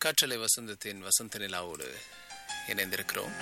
காற்றலை வசந்தத்தின் வசந்த நிலாவோடு இணைந்திருக்கிறோம்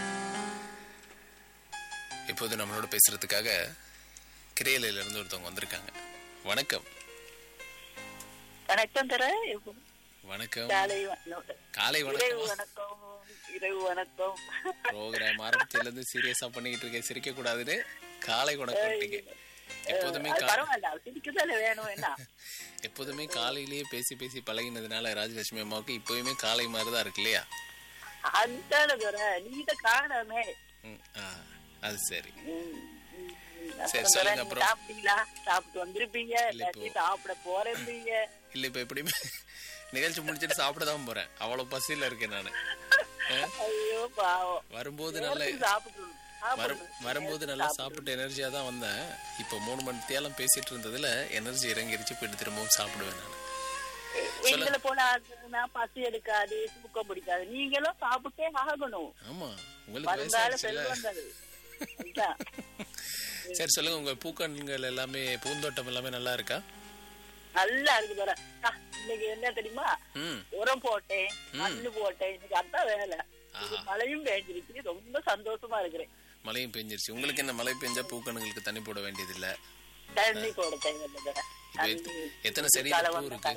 இப்போது நம்மளோட பேசுறதுக்காக கிரியலையில இருந்து ஒருத்தவங்க வந்திருக்காங்க வணக்கம் வணக்கம் தர வணக்கம் காலை வணக்கம். காலை இரவு வணக்கம் வணக்கம் இரவு வணக்கம் ப்ரோக்ராம் ஆரம்பத்துல இருந்து சீரியஸா பண்ணிக்கிட்டு இருக்கேன் சிரிக்க கூடாதுன்னு காலை வணக்கம் எப்போதுமே அது கா- பரவாயில்ல சிரிக்கதானே வேணும் என்ன எப்போதுமே காலையிலேயே பேசி பேசி பழகினதுனால ராஜலட்சுமி அம்மாவுக்கு இப்போயுமே காலை மாதிரி தான் இருக்கு இல்லையா அந்த தர நீங்க காணாமே ம், ஆ, அது சரி ம், ம், ம். சரி, அப்புறம் சொல்லுங்க தர, அப்புறம். நீங்க சாப்பிட்டீங்களா சாப்பிட்டு வந்திருப்பீங்க இல்ல, இல்லாட்டி இப்போ- சாப்பிட போறீங்க இல்ல இப்ப எப்படியுமே நிகழ்ச்சி முடிச்சிட்டு சாப்பிட தான் போறேன் அவ்வளவு பசியில இருக்கேன் நானு ஆ, ஐயோ பாவம் வரும்போது நல்ல நேரத்துக்கு சாப்பிட்டுருணும். வரும் சாப்பிடணும். வரும்போது நல்லா சாப்பிட்டு எனர்ஜியா தான் வந்தேன் இப்போ மூணு மணி தேலம் பேசிட்டு இருந்ததுல எனர்ஜி இறங்கிருச்சு போயிட்டு திரும்பவும் சாப்பிடுவேன் நான் எங்களை போல ஆளுங்கன்னா பசி எடுக்காது தூக்கம் பிடிக்காது நீங்களும் சாப்பிட்டே ஆகணும் ஆமா உங்களுக்கு வருங்கால வயசாச்சுல செல்வங்கள் அதுதான். சரி சொல்லுங்க உங்க பூக்கண்கள் எல்லாமே பூந்தோட்டம் எல்லாமே நல்லா இருக்கா நல்லா இருக்கு தர இன்னைக்கு என்ன தெரியுமா ம் உரம் போட்டேன் மண்ணு போட்டேன் இன்னைக்கு அதான் வேலை இது மழையும் பெஞ்சிருச்சு ரொம்ப சந்தோஷமா இருக்கிறேன் மழையும் பெஞ்சிருச்சு உங்களுக்கு என்ன மழை பெஞ்சா பூக்கணுங்களுக்கு தண்ணி போட வேண்டியது இல்ல தண்ணி போட தேவையில்லை தர இப்ப எத்த- எத்தனை செடியில பூ இருக்கு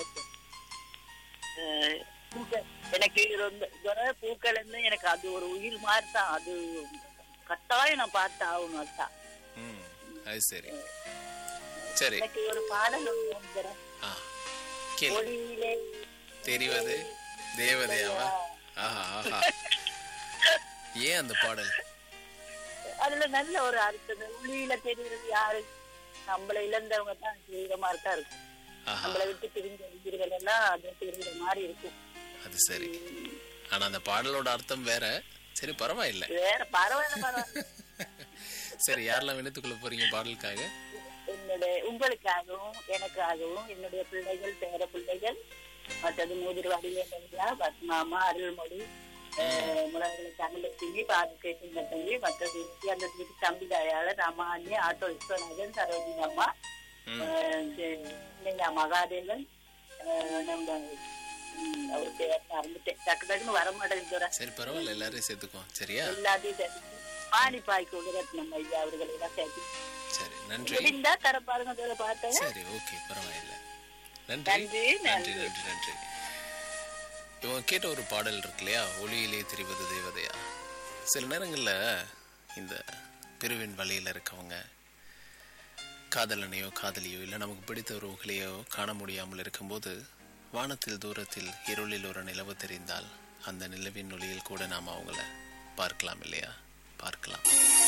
பூக்கள் எனக்கு ரொம்ப தர பூக்கள் இருந்து எனக்கு அது ஒரு உயிர் மாதிரி தான் அது கட்டாயம் நான் பார்த்து ஆகணும் அதுதான் ம் அது சரி சரி எனக்கு ஒரு பாடல் ஒண்ணு வேணும் தர. ஆ கேளு ஒளியிலே தெரிவது தேவதையாவா ஆஹா ஆஹா ஏன் அந்த பாடல் அதுல நல்ல ஒரு அர்த்தம் ஒளியில தெரியுறது யாரு நம்மள இழந்தவங்க தான் தெரியுற மாதிரி தான் இருக்கும் ஆஹா நம்மளை விட்டு பிரிஞ்ச உயிர்கள் எல்லாம் அது தெரியுற மாதிரி இருக்கும் அது சரி ஆனா அந்த பாடலோட அர்த்தம் வேற சரி பரவாயில்ல வேற பரவாயில்ல பரவாயில்ல சரி யாரெல்லாம் வினத்துக்குள்ள போறீங்க பாடலுக்காக என்னுடைய உங்களுக்காகவும் எனக்காகவும் என்னுடைய பிள்ளைகள் பேர பிள்ளைகள் மற்றது மூதிரி வடிவேலையா பத்மாமா அருள்மொழி முழங்களை தமிழத்தினி பாதுகை சிங்கத்தங்கி மற்றது அந்த வீட்டு தம்பி தயாளர் அம்மாண்ணி ஆட்டோ விஸ்வநாதன் சரோஜினி அம்மா ம். அஹ் இது இல்லைங்க மகாதேவன் அஹ் நம்ம ம், அவர் பேர் மறந்துட்டேன் டக்கு டக்குன்னு வர மாட்டேங்குது சரி பரவாயில்ல எல்லாரையும் சேர்த்துக்குவோம் சரியா எல்லாத்தையும் தெரிஞ்சு பாணிப்பாய் குலரத்னம் ஐயா அவர்களை எல்லாம் சேர்த்து சரி நன்றி முடிந்தா தர பாருங்க அதில் பார்த்தேன் சரி ஓகே பரவாயில்ல நன்றி நன்றி, நன்றி நன்றி நன்றி இவங்க கேட்ட ஒரு பாடல் இருக்கு இல்லையா ஒளியிலே தெரிவது தேவதையா சில நேரங்கள்ல இந்த பிரிவின் வழியில இருக்கவங்க காதலனையோ காதலியோ இல்லை நமக்கு பிடித்த உறவுகளையோ காண முடியாமல் இருக்கும்போது வானத்தில் தூரத்தில் இருளில் ஒரு நிலவு தெரிந்தால் அந்த நிலவின் ஒளியில் கூட நாம் அவங்கள பார்க்கலாம் இல்லையா பார்க்கலாம்